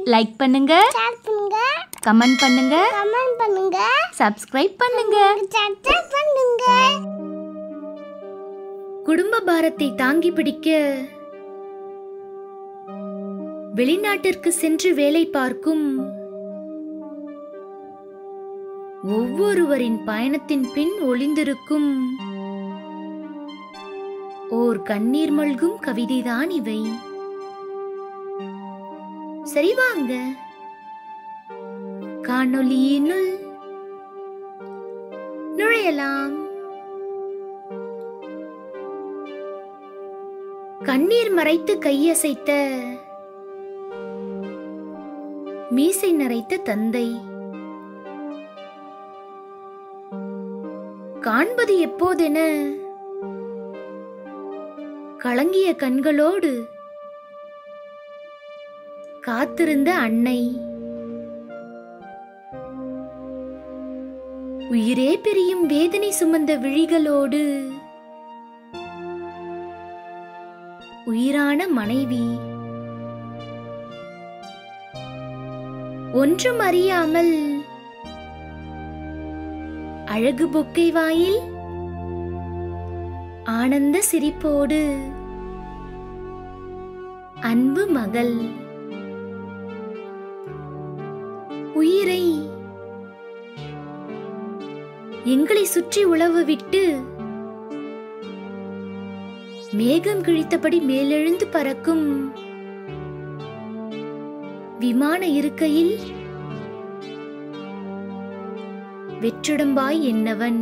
like பண்ணுங்க share பண்ணுங்க comment பண்ணுங்க கமெண்ட் பண்ணுங்க சப்ஸ்கிரைப் பண்ணுங்க சப்ஸ்கிரைப் பண்ணுங்க குடும்ப பாரத்தை தாங்கி பிடிக்க வெளிநாட்டிற்கு சென்று வேலை பார்க்கும் ஒவ்வொருவரின் பயணத்தின் பின் ஒளிந்திருக்கும் ஓர் கண்ணீர் மல்கும் கவிதைதான் இவை சரி வாங்க காணொளியினுள் நுழையலாம் கண்ணீர் மறைத்து கையசைத்த மீசை நரைத்த தந்தை காண்பது எப்போதென கலங்கிய கண்களோடு காத்திருந்த அன்னை உயிரே பிரியும் வேதனை சுமந்த விழிகளோடு உயிரான மனைவி ஒன்றும் அறியாமல் அழகு பொக்கை வாயில் ஆனந்த சிரிப்போடு அன்பு மகள் உயிரை எங்களை சுற்றி உழவு விட்டு மேகம் கிழித்தபடி மேலெழுந்து பறக்கும் விமான இருக்கையில் வெற்றுடம்பாய் என்னவன்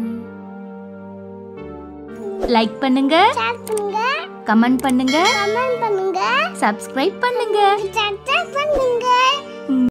லைக் பண்ணுங்க ஷேர் பண்ணுங்க கமெண்ட் பண்ணுங்க கமெண்ட் பண்ணுங்க சப்ஸ்கிரைப் பண்ணுங்க சப்ஸ்கிரைப் பண்ணுங்க